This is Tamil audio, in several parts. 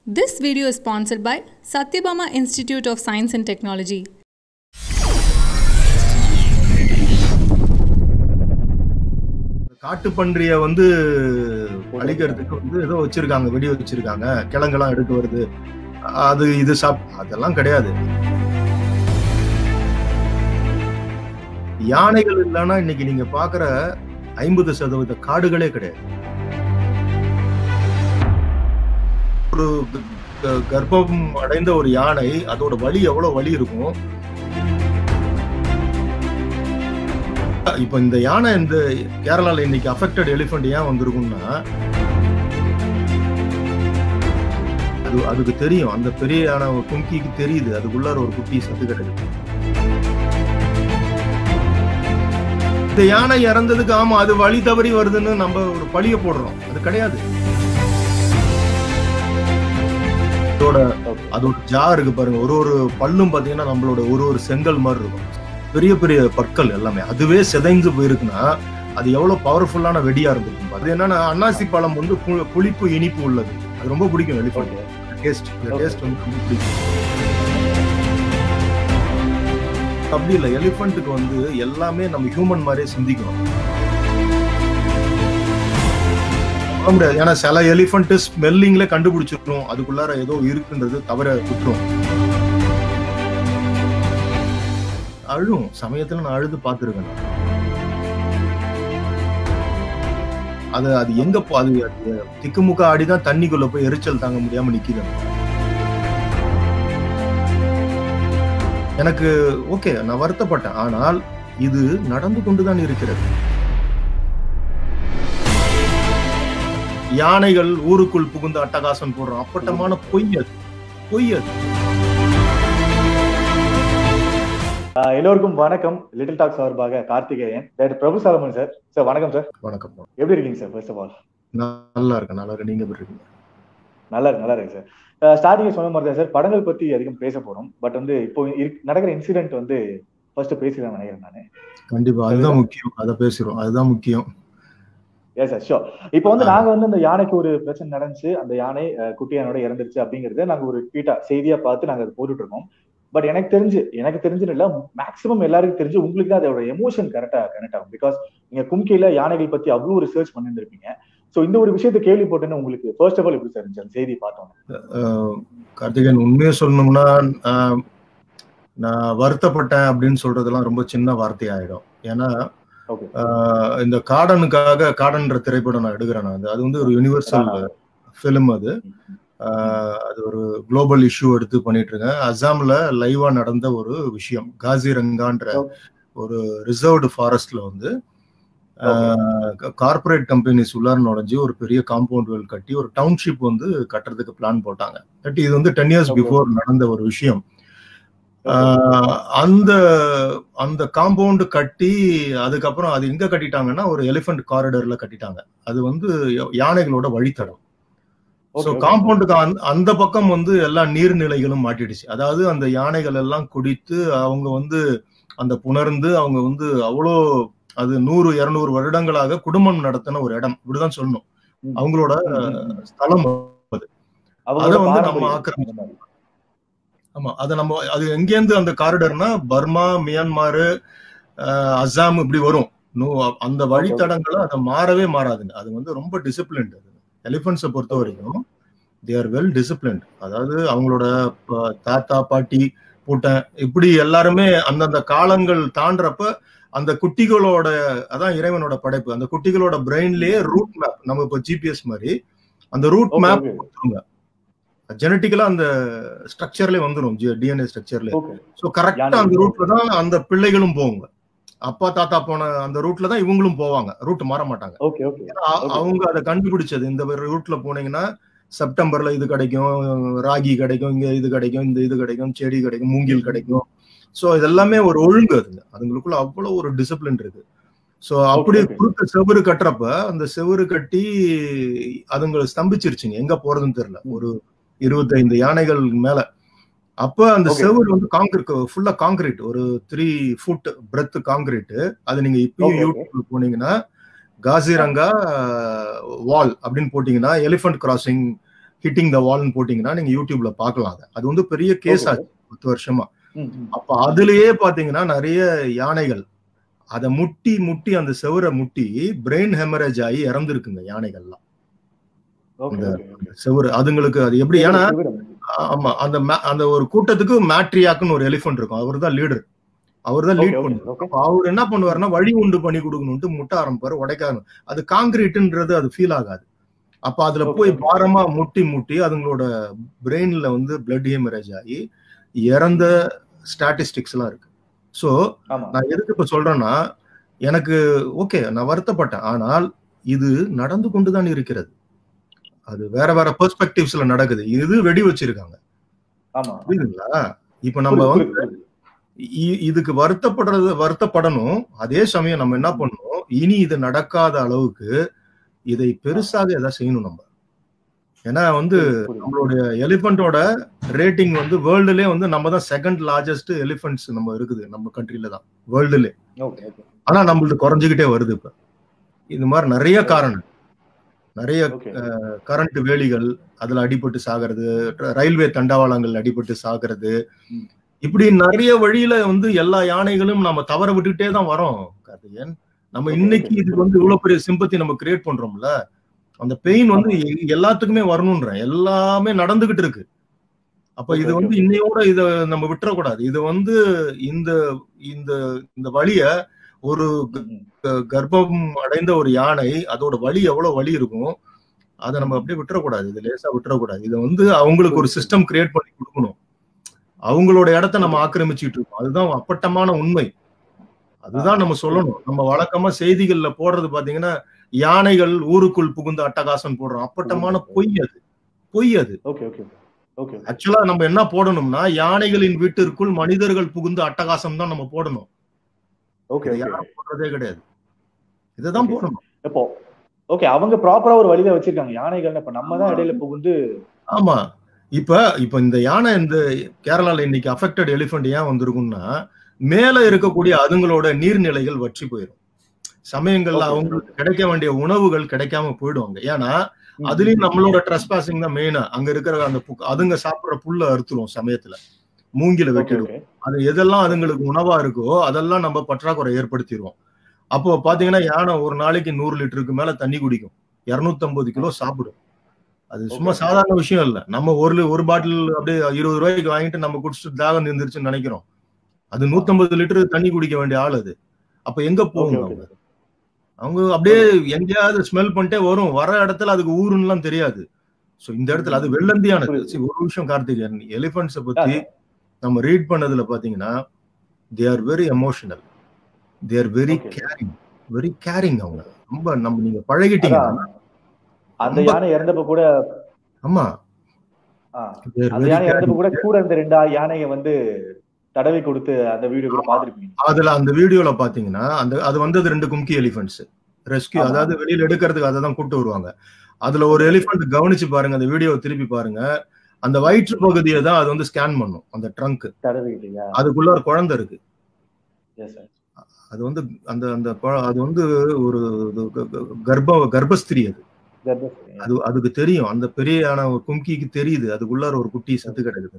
This video is sponsored by Satyabama Institute of Science and Technology. காட்டுப்பன்றிய வந்து அழிக்கிறதுக்கு வந்து ஏதோ வச்சிருக்காங்க வெடி வச்சிருக்காங்க கிழங்கெல்லாம் எடுக்க வருது அது இது சாப் அதெல்லாம் கிடையாது யானைகள் இல்லைன்னா இன்னைக்கு நீங்க பாக்குற ஐம்பது சதவீத காடுகளே கிடையாது ஒரு க- க- கர்ப்பம் அடைந்த ஒரு யானை அதோட வலி எவ்வளவு வலி இருக்கும் இப்ப இந்த யானை இந்த கேரளால இன்னைக்கு அஃபெக்டட் எலிஃபண்ட் ஏன் வந்திருக்கும்னா அது அதுக்கு தெரியும் அந்த பெரிய யானை கும்கிக்கு தெரியுது அதுக்குள்ளார ஒரு குட்டி சத்து கிடக்கு இந்த யானை இறந்ததுக்கு ஆமா அது வழி தவறி வருதுன்னு நம்ம ஒரு பழிய போடுறோம் அது கிடையாது அதோட அதோட ஜா இருக்கு பாருங்க ஒரு ஒரு பல்லும் பாத்தீங்கன்னா நம்மளோட ஒரு ஒரு செங்கல் மாதிரி இருக்கும் பெரிய பெரிய பற்கள் எல்லாமே அதுவே சிதைந்து போயிருக்குன்னா அது எவ்வளவு பவர்ஃபுல்லான வெடியா இருந்திருக்கும் அது என்னன்னா அன்னாசி பழம் வந்து பு- புளிப்பு இனிப்பு உள்ளது அது ரொம்ப பிடிக்கும் எலிஃபண்ட் டேஸ்ட் இந்த Okay. டேஸ்ட் வந்து ரொம்ப பிடிக்கும் அப்படி இல்ல எலிஃபண்ட்டுக்கு வந்து எல்லாமே நம்ம ஹியூமன் மாதிரியே சிந்திக்கணும் சொல்ல முடியாது ஏன்னா சில எலிஃபண்ட் ஸ்மெல்லிங்ல கண்டுபிடிச்சிருக்கணும் அதுக்குள்ளார ஏதோ இருக்குன்றது தவிர விட்டுரும் அழும் சமயத்துல நான் அழுது பார்த்திருக்கேன் நான். அது அது எங்க போ அது அது திக்குமுக்க ஆடிதான் தண்ணிக்குள்ள போய் எரிச்சல் தாங்க முடியாம நிக்குது அது. எனக்கு ஓகே நான் வருத்தப்பட்டேன் ஆனால் இது நடந்து கொண்டுதான் இருக்கிறது யானைகள் ஊருக்குள் புகுந்து அட்டகாசம் போடுறோம் அப்பட்டமான பொய் அது பொய் அது ஆஹ் எல்லோருக்கும் வணக்கம் லிட்டில் டாக் சார்பாக Karthikeyan doctor Prabhu Solomon sir sir வணக்கம் சார் வணக்கம் எப்படி இருக்கீங்க சார் ஃபர்ஸ்ட் ஆஃப் ஆல் நல்லா இருக்கேன் நல்லா இருக்கேன் நீங்க எப்படி இருக்கீங்க நல்லா இருக்கு நல்லா இருக்கு சார் ஸ்டார்டிங் சொன்ன மாதிரி தான் சார் படங்கள் பத்தி அதிகம் பேச போறோம் பட் வந்து இப்போ இருக்- நடக்கிற இன்சிடென்ட் வந்து ஃபர்ஸ்ட் பேசிதான் நினைக்கிறேன் நான் கண்டிப்பா அதுதான் முக்கியம் அதை பேசுறோம் அதுதான் முக்கியம் ஏ சார் ஷோர் இப்போ வந்து ஆ. நாங்க வந்து அந்த யானைக்கு ஒரு பிரச்சனை நடந்துச்சு அந்த யானை அஹ், குட்டி யானையோட இறந்துருச்சு அப்படிங்கறத நாங்க ஒரு ட்வீட்டா செய்தியா பார்த்து நாங்க அதை போட்டுட்டு இருக்கோம் பட் எனக்கு தெரிஞ்சு எனக்கு தெரிஞ்சுன்னு இல்ல மேக்ஸிமம் எல்லாருக்கும் தெரிஞ்சு உங்களுக்கு தான் அதோட எமோஷன் கரெக்டா கனெக்ட் ஆகும் பிகாஸ் நீங்க கும்கில யானைகள் பத்தி அவ்வளவு ரிசர்ச் பண்ணிருந்திருப்பீங்க சோ இந்த ஒரு விஷயத்தை கேள்விப்பட்டேன்னு உங்களுக்கு ஃபர்ஸ்ட் ஆஃப் ஆல் எப்படி சார் இருந்துச்சு அந்த செய்தி பார்த்தோம் அஹ் கார்த்திகேயன் உண்மையை சொல்லணும்னா அஹ், நான் வருத்தப்பட்டேன் அப்படின்னு சொல்றதெல்லாம் ரொம்ப சின்ன வார்த்தையாயிடும் ஏன்னா ஓகே அஹ், இந்த கார்டனுக்காக கார்டன்ற திரைப்படம் நான் எடுக்கிறேன் நான் அது அது வந்து ஒரு யூனிவர்சல் ஃபிலிம் அது அஹ், அது ஒரு குளோபல் இஷ்யூ எடுத்து பண்ணிட்டு இருக்கேன் அசாம்ல லைவா நடந்த ஒரு விஷயம் காசிரங்கான்ற ஒரு ரிசர்வ்டு ஃபாரஸ்ட்ல வந்து கார்ப்பரேட் கம்பெனிஸ் உள்ளார நுழைஞ்சு ஒரு பெரிய காம்பவுண்ட் வெல் கட்டி ஒரு டவுன்ஷிப் வந்து கட்டுறதுக்கு பிளான் போட்டாங்க பட் இது வந்து டென் இயர்ஸ் Okay. பிஃபோர் நடந்த ஒரு விஷயம் ஆஹ் அந்த அந்த காம்பவுண்ட் கட்டி அதுக்கப்புறம் அது எங்க கட்டிட்டாங்கன்னா ஒரு எலிஃபண்ட் காரிடர்ல கட்டிட்டாங்க அது வந்து யா- யானைகளோட வழித்தடம் ஸோ காம்பவுண்டுக்கு அந்த பக்கம் வந்து எல்லா நீர்நிலைகளும் மாட்டிடுச்சு அதாவது அந்த யானைகள் எல்லாம் குடித்து அவங்க வந்து அந்த புணர்ந்து அவங்க வந்து அவ்வளோ அது நூறு இருநூறு வருடங்களாக குடும்பம் நடத்தின ஒரு இடம் இப்படிதான் சொல்லணும் அவங்களோட ஸ்தலம் அதை வந்து நம்ம ஆக்கிரமிச்சோம். ஆமா அதை நம்ம அது எங்கேருந்து அந்த காரிடர்னா பர்மா மியான்மார் அஹ், அஸ்ஸாம் இப்படி வரும் நோ- அந்த வழித்தடங்களை அதை மாறவே மாறாதுங்க அது வந்து ரொம்ப டிசிப்ளின்ட் அது எலிஃபண்ட்ஸை பொறுத்த வரைக்கும் தே ஆர் வெல் டிசிப்ளின்ட் அதாவது அவங்களோட ப- தாத்தா பாட்டி பூட்டன் இப்படி எல்லாருமே அந்தந்த காலங்கள் தாண்டறப்ப அந்த குட்டிகளோட அதான் இறைவனோட படைப்பு அந்த குட்டிகளோட பிரெயின்லயே ரூட் மேப் நம்ம இப்போ ஜிபிஎஸ் மாதிரி அந்த ரூட் மேப் ஜெனட்டிக்கலா அந்த ஸ்ட்ரக்சர்ல வந்துடும் டிஎன்ஏ ஸ்ட்ரக்சர்ல ஸோ கரெக்டா யானை அந்த இருக்கும். ரூட்ல தான் அந்த பிள்ளைகளும் போவாங்க அப்பா தாத்தா போன அந்த ரூட்ல தான் இவங்களும் போவாங்க ரூட் மாற மாட்டாங்க ஓகே ஓகே அ- அவங்க அதை கண்டுபிடிச்சது இந்த ரூட்ல போனீங்கன்னா செப்டம்பர்ல இது கிடைக்கும் ராகி கிடைக்கும் இங்க இது கிடைக்கும் இந்த இது கிடைக்கும் செடி கிடைக்கும் மூங்கில் கிடைக்கும் ஸோ இதெல்லாமே ஒரு ஒழுங்கு அதுங்க அதுங்களுக்குள்ள அவ்வளவு ஒரு டிசிப்ளின் இருக்கு ஸோ அப்படி okay. குறுக்க செவுரு கட்டுறப்ப அந்த செவுரு கட்டி அதுங்களை ஸ்தம்பிச்சிருச்சுங்க எங்க போறதுன்னு தெரியல ஒரு இருபத்தைந்து யானைகள் மேல அப்ப அந்த Okay. செவுரு வந்து காங்கிரீட் ஃபுல்லா காங்கிரீட் ஒரு த்ரீ ஃபுட் பிரெத் காங்கிரீட் அது நீங்க இப்பயும் Okay, okay. யூடியூப்ல போனீங்கன்னா காசிரங்கா வால் அப்படின்னு போட்டீங்கன்னா எலிஃபண்ட் கிராசிங் ஹிட்டிங் த வால்னு போட்டீங்கன்னா நீங்க யூடியூப்ல பார்க்கலாம் அதை அது வந்து பெரிய கேஸ் Okay. ஆச்சு பத்து வருஷமா ம், ம். அப்ப அதுலயே பாத்தீங்கன்னா நிறைய யானைகள் அதை முட்டி முட்டி அந்த செவரை முட்டி பிரெயின் ஹெமரேஜ் ஆகி இறந்துருக்குங்க யானைகள்லாம் Okay, இந்த okay, okay. செவரு அதுங்களுக்கு அது எப்படி ஏன்னா விவிடம். ஆமா அந்த ma- அந்த ஒரு கூட்டத்துக்கு மேட்ரியாக்குன்னு ஒரு எலிஃபென்ட் இருக்கும் அவர் தான் லீடர் அவர் தான் Okay, லீட் okay, பண்ணுவார் okay. அப்ப அவர் என்ன பண்ணுவாருன்னா வழி உண்டு பண்ணி கொடுக்கணும்ட்டு முட்ட ஆரம்பிப்பாரு உடைக்காது அது காங்கிரீட்ன்றது அது ஃபீல் ஆகாது அப்ப அதுல Okay, போய் okay. பாரமா முட்டி முட்டி அதுங்களோட பிரெயின்ல வந்து பிளட் ஹெமரேஜ் ஆகி இறந்த ஸ்டாட்டிஸ்டிக்ஸ் எல்லாம் இருக்கு சோ ஆமா நான் எதுக்கு இப்ப சொல்றேன்னா எனக்கு ஓகே நான் வருத்தப்பட்டேன் ஆனால் இது நடந்து கொண்டுதான் இருக்கிறது அது வேற வேற பெர்ஸ்பெக்டிவ்ஸ்ல நடக்குது இது வெடி வச்சிருக்காங்க ஆமா புரியுதுங்களா இப்ப நம்ம புரியுது, வந்து புரியுது, புரியுது. இ- இதுக்கு வருத்தப்படுறது வருத்தப்படணும் அதே சமயம் நம்ம என்ன பண்ணணும் இனி இது நடக்காத அளவுக்கு இதை பெருசாக எதாவது செய்யணும் நம்ம ஏன்னா வந்து புரியுது. நம்மளுடைய எலிஃபண்டோட ரேட்டிங் வந்து வேர்ல்டுலே வந்து நம்ம தான் செகண்ட் லார்ஜஸ்ட் எலிஃபென்ட்ஸ் நம்ம இருக்குது நம்ம கண்ட்ரில தான் வேர்ல்டுலே Okay, okay. ஆனா நம்மளுக்கு குறைஞ்சுக்கிட்டே வருது இப்ப இது மாதிரி நிறைய காரணம் நிறைய Okay. கரண்ட் வேலிகள் அதுல அடிபட்டு சாகிறது ரயில்வே தண்டவாளங்கள் அடிபட்டு சாகிறது ம். இப்படி நிறைய வழியில வந்து எல்லா யானைகளும் நம்ம தவற விட்டுட்டே தான் வரோம் கார்த்திகேயன் நம்ம Okay, இன்னைக்கு okay. இதுக்கு வந்து இவ்வளவு பெரிய சிம்பத்தி நம்ம கிரியேட் பண்றோம்ல அந்த பெயின் வந்து எ- எல்லாத்துக்குமே வரணும்ன்றேன் எல்லாமே நடந்துகிட்டு இருக்கு அப்ப Okay, இது okay, வந்து okay. இன்னையோட இத நம்ம விட்டுறக்கூடாது இது வந்து இந்த இந்த இந்த வழிய ஒரு ம், ம். க- கர்ப்பம் அடைந்த ஒரு யானை அதோட வலி எவ்வளவு வலி இருக்கும் அதை நம்ம அப்படியே விட்டுறக்கூடாது இது லேசா விட்டுறக்கூடாது இதை வந்து அவங்களுக்கு ஒரு சிஸ்டம் கிரியேட் பண்ணி கொடுக்கணும் அவங்களோட இடத்த நம்ம ஆக்கிரமிச்சுட்டு இருக்கோம் அதுதான் அப்பட்டமான உண்மை அதுதான் நம்ம சொல்லணும் நம்ம வழக்கமா செய்திகள்ல போடுறது பாத்தீங்கன்னா யானைகள் ஊருக்குள் புகுந்த அட்டகாசம் போடுறோம் அப்பட்டமான பொய் அது பொய் அது Okay, okay. Okay. ஆக்சுவலா நம்ம என்ன போடணும்னா யானைகளின் வீட்டிற்குள் மனிதர்கள் புகுந்த அட்டகாசம் தான் நம்ம போடணும் Okay, இதை okay. யாரும் போடுறதே கிடையாது இதைதான் Okay. போடணும் இப்போ ஓகே அவங்க ப்ராப்பரா ஒரு வழிதான் வச்சிருக்காங்க யானைகள் இப்ப நம்ம தான் இடையில புகுந்து ஆமா இப்ப இப்ப இந்த யானை இந்த கேரளால இன்னைக்கு அஃபெக்டட் எலிஃபென்ட் ஏன் வந்திருக்கும்னா மேல இருக்கக்கூடிய அதுங்களோட நீர்நிலைகள் வற்றி போயிடும் சமயங்கள்ல Okay. அவங்களுக்கு கிடைக்க வேண்டிய உணவுகள் கிடைக்காம போயிடுவாங்க ஏன்னா ம், அதுலயும் நம்மளோட ட்ரெஸ்பாசிங் தான் மெயினா அங்க இருக்கிற அந்த புக் அதுங்க சாப்பிடுற புல்ல அறுத்துரும் சமயத்துல மூங்கில okay, வெட்டிடும் okay. அது எதெல்லாம் அதுங்களுக்கு உணவா இருக்கோ அதெல்லாம் நம்ம பற்றாக்குறை ஏற்படுத்திடுவோம் அப்போ பாத்தீங்கன்னா யானை ஒரு நாளைக்கு நூறு லிட்டருக்கு மேல தண்ணி குடிக்கும் 250 கிலோ சாப்பிடும் அது சும்மா Okay. சாதாரண விஷயம் இல்ல நம்ம ஒரு லி- ஒரு பாட்டில் அப்படியே இருபது ரூபாய்க்கு வாங்கிட்டு நம்ம குடிச்சிட்டு தாகம் நின்றுச்சுன்னு நினைக்கிறோம் அது 150 லிட்டர் தண்ணி குடிக்க வேண்டிய ஆள் அது அப்ப எங்க Okay, போகும் okay. அவங்க அவங்க அப்படியே எங்கேயாவது ஸ்மெல் பண்ணிட்டே வரும் வர இடத்துல அதுக்கு ஊருன்னுலாம் தெரியாது சோ இந்த இடத்துல அது வெள்ளந்தியானது புரியுது. See, ஒரு விஷயம் கார்த்திகேயன் எலிபென்ட்ஸை பத்தி நம்ம ரீட் பண்ணதுல பாத்தீங்கன்னா they are very emotional they are very Okay. Caring very caring அவங்க ரொம்ப நம்ம நீங்க பழகிட்டீங்கன்னா அதான், அந்த ரொம்ப- யானை இறந்தப்ப கூட ஆமா ஆ, they are அந்த very யானை caring. இறந்தப்ப கூட கூட இந்த ரெண்டு யானையை வந்து தடவி கொடுத்து அந்த வீடியோ கூட பாத்துருப்பீங்க அதுல அந்த வீடியோல பாத்தீங்கன்னா அந்த அது வந்தது ரெண்டு கும்கி எலிஃபென்ட்ஸ் ரெஸ்கியூ ஆமா. அதாவது வெளியில எடுக்கிறதுக்கு அதை தான் கூட்டு வருவாங்க அதுல ஒரு எலிஃபென்ட் கவனிச்சு பாருங்க அந்த வீடியோவை திருப்பி பாருங்க அந்த வயிற்று பகுதியை தான் அது வந்து ஸ்கேன் பண்ணும் அந்த ட்ரங்க் தடவிக்கிட்டீங்க அதுக்குள்ள ஒரு குழந்தை இருக்கு எஸ் சார் அது வந்து அந்த அந்த குழ- அது வந்து ஒரு இது க- க- கர்ப்ப கர்ப்பஸ்திரி அது அது அதுக்கு தெரியும் அந்த பெரியான ஒரு கும்கிக்கு தெரியுது அதுக்குள்ளார ஒரு குட்டி செத்து கிடக்குது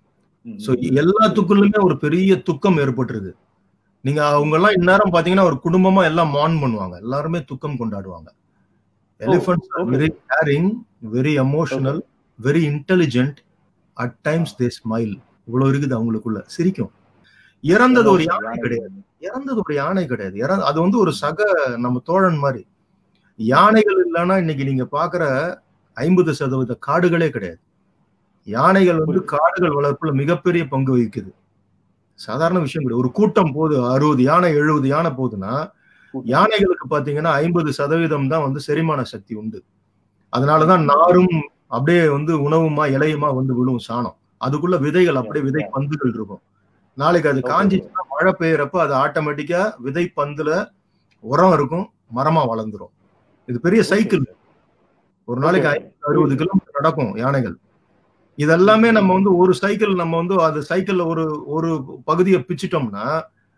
சோ எல்லாத்துக்குள்ளுமே ஒரு பெரிய துக்கம் ஏற்பட்டுருது நீங்க அவங்க எல்லாம் இந்நேரம் பாத்தீங்கன்னா ஒரு குடும்பமா எல்லாம் மான் பண்ணுவாங்க எல்லாருமே துக்கம் கொண்டாடுவாங்க elephants okay. Very caring very emotional very intelligent at times they smile இவ்வளவு இருக்குது அவங்களுக்குள்ள சிரிக்கும் இறந்தது ஒரு யானை கிடையாது இறந்தது ஒரு யானை கிடையாது இறந்த அது வந்து ஒரு சக நம்ம தோழன் மாதிரி யானைகள் இல்லைன்னா இன்னைக்கு நீங்க பாக்குற ஐம்பது சதவீத காடுகளே கிடையாது யானைகள் வந்து காடுகள் வளர்ப்புல மிகப்பெரிய பங்கு வகிக்குது சாதாரண விஷயம் கிடையாது ஒரு கூட்டம் போகுது அறுபது யானை எழுபது யானை போகுதுன்னா யானைகளுக்கு பாத்தீங்கன்னா ஐம்பது சதவீதம் தான் வந்து செரிமான சக்தி உண்டு அதனாலதான் நாரும் அப்படியே வந்து உணவுமா இலையுமா வந்து விழும் சாணம் அதுக்குள்ள விதைகள் அப்படியே விதை பந்துகள் இருக்கும் நாளைக்கு அது Okay. காஞ்சிச்சுன்னா மழை பெய்யறப்ப அது ஆட்டோமேட்டிக்கா விதை பந்துல உரம் இருக்கும் மரமா வளர்ந்துரும் இது பெரிய சைக்கிள் ஒரு நாளைக்கு ஐம்பது அறுபது கிலோமீட்டர் நடக்கும் யானைகள் இதெல்லாமே நம்ம வந்து ஒரு சைக்கிள் நம்ம வந்து அது சைக்கிள்ல ஒரு ஒரு பகுதியை பிச்சிட்டோம்னா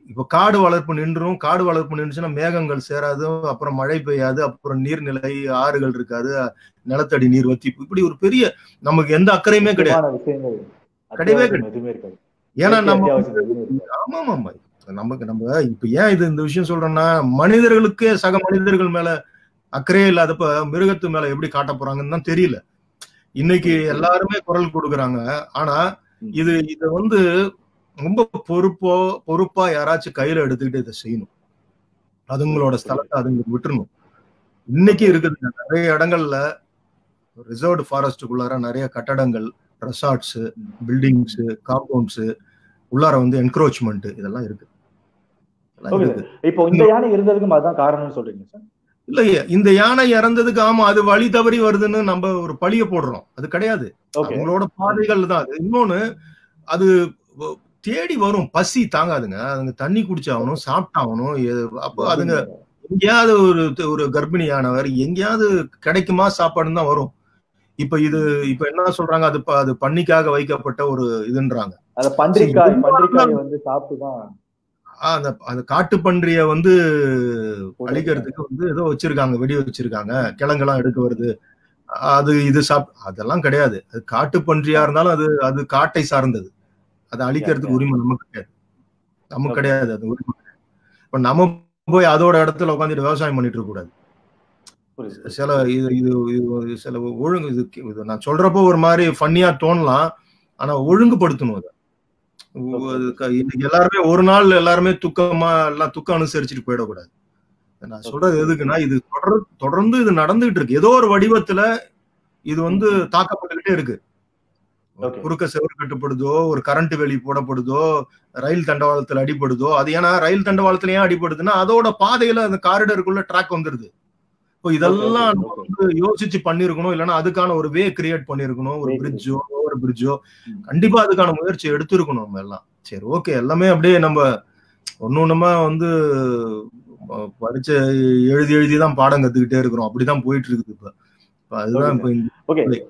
இப்ப காடு வளர்ப்பு நின்றும் காடு வளர்ப்பு நின்றுச்சுன்னா மேகங்கள் சேராது அப்புறம் மழை பெய்யாது அப்புறம் நீர்நிலை ஆறுகள் இருக்காது நிலத்தடி நீர் வத்தி இப்படி ஒரு பெரிய நமக்கு எந்த அக்கறையுமே கிடையாது முக்கியமான விஷயங்கள் கிடையவே அத்தியாவசியம் எதுவுமே இருக்காது ஏன்னா இயற்கை நம்ம அத்தியாவசியம் எதுவுமே இருக்காது ஆமா ஆமா நமக்கு நம்ம இப்ப ஏன் இது இந்த விஷயம் சொல்றேன்னா மனிதர்களுக்கே சக மனிதர்கள் மேல அக்கறையே இல்லாதப்ப மிருகத்து மேல எப்படி காட்ட போறாங்கன்னு தான் தெரியல இன்னைக்கு எல்லாருமே குரல் கொடுக்குறாங்க ஆனா இது இத வந்து ரொம்ப பொறுப்போ பொறுப்பா யாராச்சும் கையில எடுத்துக்கிட்டு இதை செய்யணும் அதுங்களோட ஸ்தலத்தை அதுங்களுக்கு விட்டுறணும் இன்னைக்கு இருக்குதுங்க நிறைய இடங்கள்ல ரிசர்வ்டு ஃபாரஸ்டுக்குள்ளார நிறைய கட்டடங்கள் ரெசார்ட்ஸ் பில்டிங்ஸ் காம்பவுண்ட்ஸ் உள்ளார வந்து என்க்ரோச்மெண்ட் இதெல்லாம் இருக்கு இதெல்லாம் Okay, இருக்கு. இப்போ இந்த யானை இருந்ததுக்கும் அதுதான் காரணம்னு சொல்றீங்க சார் இல்லையே இந்த யானை இறந்ததுக்கு ஆமா அது வழி தவறி வருதுன்னு நம்ம ஒரு பழிய போடுறோம் அது கிடையாது ஓகே அவங்களோட பாதைகள் தான் அது இன்னொன்னு அது வ- தேடி வரும் பசி தாங்காதுங்க அதுங்க தண்ணி குடிச்சாகணும் சாப்பிட்டாகணும் எ- அப்போ அதுங்க எங்கேயாவது ஒரு ஒரு கர்ப்பிணியானவர் எங்கேயாவது கிடைக்குமா சாப்பாடுன்னு தான் வரும் இப்ப இது இப்ப என்ன சொல்றாங்க அது ப- அது பண்ணிக்காக வைக்கப்பட்ட ஒரு இதுன்றாங்க அந்த பன்றிக்காய் சரி, பன்றிக்காய் வந்து சாப்பிட்டு தான் ஆஹ் அந்த அந்த காட்டு பன்றிய வந்து அழிக்கிறதுக்கு வந்து ஏதோ வச்சிருக்காங்க வெடி வச்சிருக்காங்க கிழங்கெல்லாம் எடுக்க வருது அது இது சாப் அதெல்லாம் கிடையாது அது காட்டு பன்றியா இருந்தாலும் அது அது காட்டை சார்ந்தது அதை அழிக்கிறதுக்கு உரிமை நமக்கு கிடையாது நமக்கு Okay. கிடையாது அது உரிமை கிடையாது. இப்ப நம்ம போய் அதோட இடத்துல உட்காந்துட்டு விவசாயம் பண்ணிட்டு இருக்க கூடாது புரியுது சில இது இது இது சில ஒழுங்கு இது இது நான் சொல்றப்போ ஒரு மாதிரி ஃபன்னியா தோணலாம் ஆனா ஒழுங்குபடுத்தணும் அதை அது க- இன்னைக்கு எல்லாருமே ஒரு நாள் எல்லாருமே துக்கமா எல்லாம் துக்கம் அனுசரிச்சுட்டு போயிடக்கூடாது நான் சொல்றது எதுக்குன்னா இது தொடர் தொடர்ந்து இது நடந்துகிட்டு இருக்கு ஏதோ ஒரு வடிவத்துல இது வந்து தாக்கப்பட்டுக்கிட்டே இருக்கு Okay. குறுக்க செவர் கட்டுப்படுதோ ஒரு கரண்ட் வேலி போடப்படுதோ ரயில் தண்டவாளத்துல அடிபடுதோ அது ஏன்னா ரயில் தண்டவாளத்துல ஏன் அடிபடுதுன்னா அதோட பாதையில அந்த காரிடருக்குள்ள ட்ராக் வந்துருது இப்போ இதெல்லாம் Okay, நம்ம okay. வந்து யோசிச்சு பண்ணிருக்கணும் இல்லைன்னா அதுக்கான ஒரு வே கிரியேட் பண்ணிருக்கணும் ஒரு Way பிரிட்ஜோ ஓவர் பிரிட்ஜோ ம். கண்டிப்பா அதுக்கான முயற்சி எடுத்திருக்கணும் நம்ம எல்லாம் சரி ஓகே எல்லாமே அப்படியே நம்ம ஒன்னு ஒண்ணுமா வந்து அஹ், பரீட்சை எழுதி எழுதி தான் பாடம் கத்துக்கிட்டே இருக்கிறோம் அப்படிதான் போயிட்டு இருக்குது இப்ப இப்ப அதுதான் இப்ப இங்க- ஓகே இல்லை.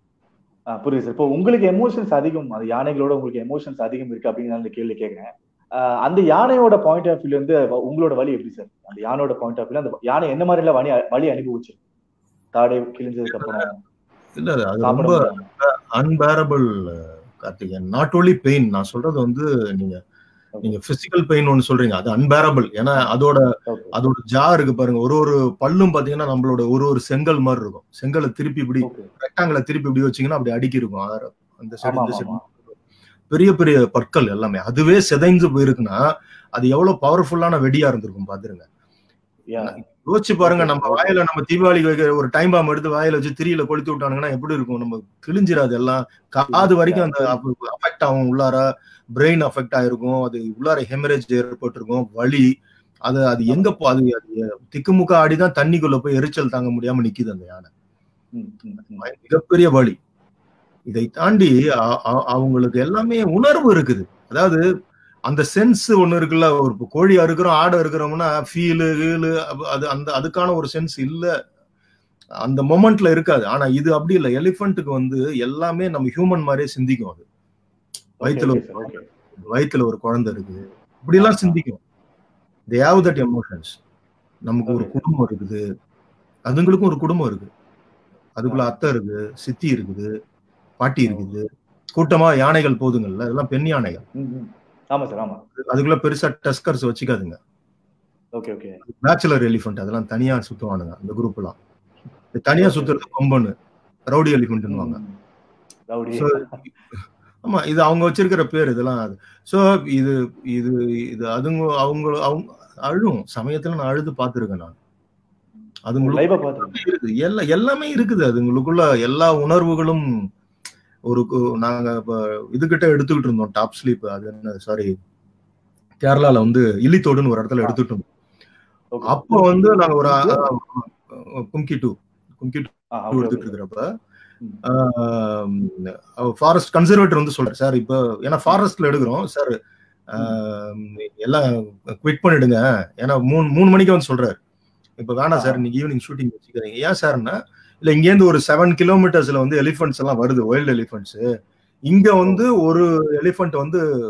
ஆ புரியுது சார் இப்போ உங்களுக்கு எமோஷன்ஸ் அதிகம் அது யானைகளோட உங்களுக்கு எமோஷன்ஸ் அதிகம் இருக்கு அப்படின்னு நான் இந்த கேள்வி கேட்கிறேன் ஆஹ் அந்த யானையோட பாயிண்ட் ஆஃப் வியூல இருந்து வ- உங்களோட வழி எப்படி சார் அந்த யானையோட பாயிண்ட் ஆஃப் வியூல அந்த யானை என்ன மாதிரி எல்லாம் வழி வழி அனுபவிச்சு தாடை கிழிஞ்சதுக்கு அப்புறம் இல்ல இல்ல, அது சாப்பிட ரொம்ப முடியாம. Unbearable Karthikeyan not only pain நான் சொல்றது வந்து நீங்க நீங்க பிசிக்கல் பெயின் ஒன்னு சொல்றீங்க அது அன்பேரபிள் ஏன்னா அதோட Okay. அதோட ஜா இருக்கு பாருங்க ஒரு ஒரு பல்லும் பாத்தீங்கன்னா நம்மளோட ஒரு ஒரு செங்கல் மாதிரி இருக்கும் செங்கலை திருப்பி இப்படி Okay. ரெக்டாங்கிள திருப்பி இப்படி வச்சீங்கன்னா அப்படி அடுக்கி இருக்கும் ஆற- அந்த சைடு ஆமா, இந்த ஆமா, சைடு பெரிய பெரிய பற்கள் எல்லாமே அதுவே சிதைஞ்சு போயிருக்குன்னா அது எவ்வளவு பவர்ஃபுல்லான வெடியா இருந்திருக்கும் பாத்துருங்க Yeah. யோசிச்சு பாருங்க Okay, நம்ம okay. வாயில நம்ம தீபாவளிக்கு வைக்கிற ஒரு டைம் பாம் எடுத்து வாயில வச்சு திரியில கொளுத்தி விட்டானுங்கன்னா எப்படி இருக்கும் நம்ம கிழிஞ்சிராது எல்லாம் காது வரைக்கும் அந்த அஃபெக்ட் ஆகும் உள்ளார பிரெயின் அஃபெக்ட் ஆயிருக்கும் அது உள்ளார ஹெமரேஜ் ஏற்பட்டிருக்கும் வலி அது அது எங்க போ அது அது திக்குமுக்க ஆடிதான் தண்ணிக்குள்ள போய் எரிச்சல் தாங்க முடியாம நிக்குது அந்த யானை ம், ம், ம். மிகப்பெரிய வழி இதை தாண்டி அ- அ- அவங்களுக்கு எல்லாமே உணர்வு இருக்குது அதாவது அந்த சென்ஸ் ஒண்ணு இருக்குல்ல ஒரு இப்ப கோழி அறுக்கிறோம் ஆடு அறுக்கிறோம்னா ஃபீலு கீலு அது அந்த அதுக்கான ஒரு சென்ஸ் இல்ல அந்த மொமெண்ட்ல இருக்காது ஆனா இது அப்படி இல்லை எலிஃபண்ட்டுக்கு வந்து எல்லாமே நம்ம ஹியூமன் மாதிரியே சிந்திக்கும் அது Okay, வயித்துல okay, sir, okay. வயித்துல ஒரு குழந்தை இருக்கு இப்படி எல்லாம் சிந்திக்கும் தே ஹாவ் தட் எமோஷன்ஸ் நமக்கு ஒரு Okay. குடும்பம் இருக்குது அதுங்களுக்கும் ஒரு குடும்பம் இருக்கு அதுக்குள்ள அத்தை இருக்கு சித்தி இருக்குது பாட்டி இருக்குது கூட்டமா யானைகள் போதுங்கள்ல அதெல்லாம் பெண் யானைகள் ம், ம். ஆமா சார் ஆமா அதுக்குள்ள பெருசா டஸ்கர்ஸ் வச்சுக்காதுங்க ஓகே ஓகே பேச்சுலர் எலிஃபென்ட் அதெல்லாம் தனியா சுத்துவானுங்க அந்த குரூப் எல்லாம் இது தனியா சுத்துறது கொம்பனு ரவுடி எலிஃபென்ட்னுவாங்க ரவுடி So, ஆமா இது அவங்க வச்சிருக்கிற பேர் இதெல்லாம் அது சோ இது இது இது அதுங்க அவங்க அவங்க அழும் சமயத்துல நான் அழுது பார்த்திருக்கேன் நான் அதுங்களுக்கு லைவா பாத்து இருக்குது எல்லா எல்லாமே இருக்குது அதுங்களுக்குள்ள எல்லா உணர்வுகளும் ஒரு கு- நாங்க இப்ப இதுகிட்ட எடுத்துக்கிட்டு இருந்தோம் டாப் ஸ்லீப் அது என்ன சாரி கேரளால வந்து இல்லித்தோடுன்னு ஒரு இடத்துல எடுத்துட்டு இருந்தோம் ஓகே அப்போ வந்து நாங்க ஒரு கும்கி டூ கும்கி டூ ஆ, okay, எடுத்துட்டு okay. இருக்கிறப்ப ம். ஃபாரஸ்ட் கன்சர்வேட்டர் வந்து சொல்றாரு சார் இப்போ ஏன்னா ஃபாரஸ்ட்ல எடுக்கிறோம் சார் எல்லாம் குவிட் பண்ணிடுங்க ஏன்னா மூணு மூணு மணிக்கு வந்து சொல்றாரு இப்ப வேணாம் சார் இன்னைக்கு ஈவினிங் ஷூட்டிங் வச்சுக்கிறீங்க ஏன் சார்னா இல்ல இங்க இருந்து ஒரு செவன் கிலோமீட்டர்ஸ்ல வந்து எலிஃபென்ட்ஸ் எல்லாம் வருது வைல்டு எலிஃபென்ட்ஸ் இங்க வந்து ஒரு எலிஃபென்ட் வந்து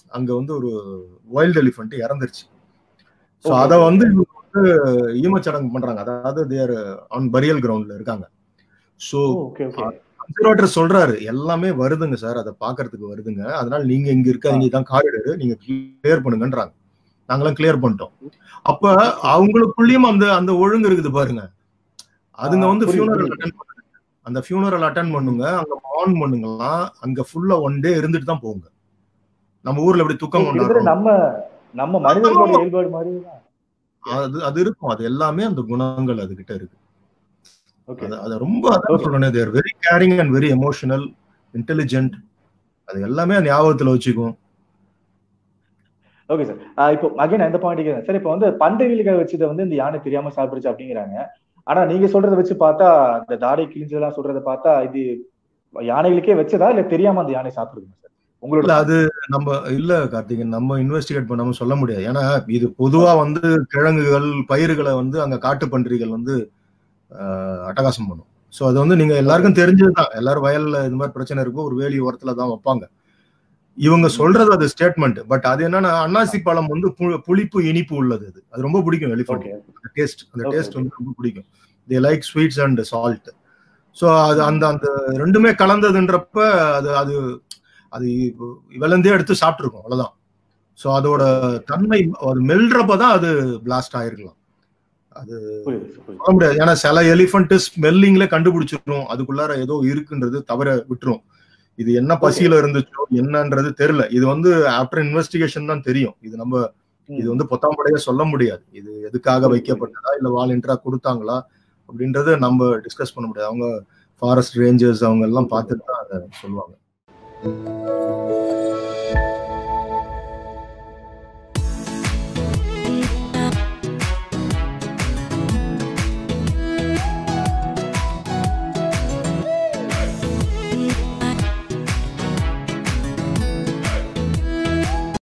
அங்க வந்து ஒரு வைல்டு எலிஃபென்ட் இறந்துருச்சு ஸோ Okay. அதை வந்து இவங்க வந்து ஈமச்சடங்கு பண்றாங்க அதாவது தேர் ஆன் பரியல் கிரவுண்ட்ல இருக்காங்க ஸோ ஓகே ஓகே கன்சர்வேட்டர் சொல்றாரு எல்லாமே வருதுங்க சார் அதை பாக்குறதுக்கு வருதுங்க அதனால நீங்க இங்க இருக்காதீங்க தான் காரிடர் நீங்க கிளியர் பண்ணுங்கன்றாங்க நாங்களாம் கிளியர் பண்ணிட்டோம் அப்ப அவங்களுக்குள்ளேயும் அந்த அந்த ஒழுங்கு இருக்குது பாருங்க அதுங்க ஆ, வந்து புரியுது, ஃபியூனரல் புரியுது. அட்டன் பண்ணுங்க அந்த ஃபியூனரல் அட்டன் பண்ணுங்க அங்க ஆன் பண்ணுங்களாம் அங்க ஃபுல்லா ஒன் டே இருந்துட்டு தான் போங்க நம்ம ஊர்ல எப்படி துக்கம் கிட்டத்தட்ட கொண்டாடுறோம் நம்ம நம்ம மனிதர்களோட இயல்பாடு மாதிரி தான் அது அது இருக்கும் அது எல்லாமே அந்த குணங்கள் அது கிட்ட இருக்கு ஓகே அது அது ரொம்ப அதான் Okay. சொல்றேன் they're very caring and very emotional intelligent அது எல்லாமே ஞாபகத்துல வச்சுக்கும் ஓகே சார் இப்போ அகைன் அந்த பாயிண்ட் கேட்குறேன் சார் இப்போ வந்து பண்டைகளுக்காக வச்சதை வந்து இந்த யானை தெரியாம சாப்பிடுச்சு அப்படிங்கிறாங்க ஆனா நீங்க சொல்றதை வச்சு பார்த்தா இந்த தாடை கிழிஞ்சதெல்லாம் சொல்றதை பார்த்தா இது யானைகளுக்கே வச்சதா இல்ல தெரியாம அந்த யானை சாப்பிடுதுங்க சார் உங்களோட இல்ல அது நம்ம இல்ல கார்த்திகன் நம்ம இன்வெஸ்டிகேட் பண்ணாம சொல்ல முடியாது ஏன்னா இது பொதுவா வந்து கிழங்குகள் பயிர்களை வந்து அங்க காட்டு பன்றிகள் வந்து ஆஹ், அட்டகாசம் பண்ணும் சோ அது வந்து நீங்க எல்லாருக்கும் தெரிஞ்சதுதான் எல்லாரும் வயல்ல இது மாதிரி பிரச்சனை இருக்கும் ஒரு வேலி ஓரத்துல தான் வைப்பாங்க இவங்க சொல்றது அது ஸ்டேட்மெண்ட் பட் அது என்னன்னா அன்னாசி பழம் வந்து பு- புளிப்பு இனிப்பு உள்ளது அது அது ரொம்ப பிடிக்கும் எலிஃபென்ட் ஓகே டேஸ்ட் அந்த Okay, டேஸ்ட் okay. வந்து ரொம்ப பிடிக்கும் they like sweets and salt so அது அந்த அந்த ரெண்டுமே கலந்ததுன்றப்ப அது அது அது விளந்தே எடுத்து சாப்பிட்டுருக்கும் அவ்வளவுதான் ஸோ அதோட தன்மை அது மெல்றப்ப தான் அது பிளாஸ்ட் ஆயிருக்கலாம் அது புரியுது sir, புரியுது சொல்ல முடியாது ஏன்னா சில எலிஃபென்ட் ஸ்மெல்லிங்ல கண்டுபிடிச்சிடும் அதுக்குள்ளார ஏதோ இருக்குன்றது தவிர விட்டுரும் இது என்ன பசியில இருந்துச்சோ என்னன்றது தெரியல இது வந்து ஆஃப்டர் இன்வெஸ்டிகேஷன் தான் தெரியும் இது நம்ம இது வந்து பொத்தாம்படையா சொல்ல முடியாது இது எதுக்காக வைக்கப்பட்டதா இல்ல வாலண்டியரா கொடுத்தாங்களா அப்படின்றத நம்ம டிஸ்கஸ் பண்ண முடியாது அவங்க ஃபாரஸ்ட் ரேஞ்சர்ஸ் அவங்க எல்லாம் பார்த்துட்டு தான் அதை சொல்லுவாங்க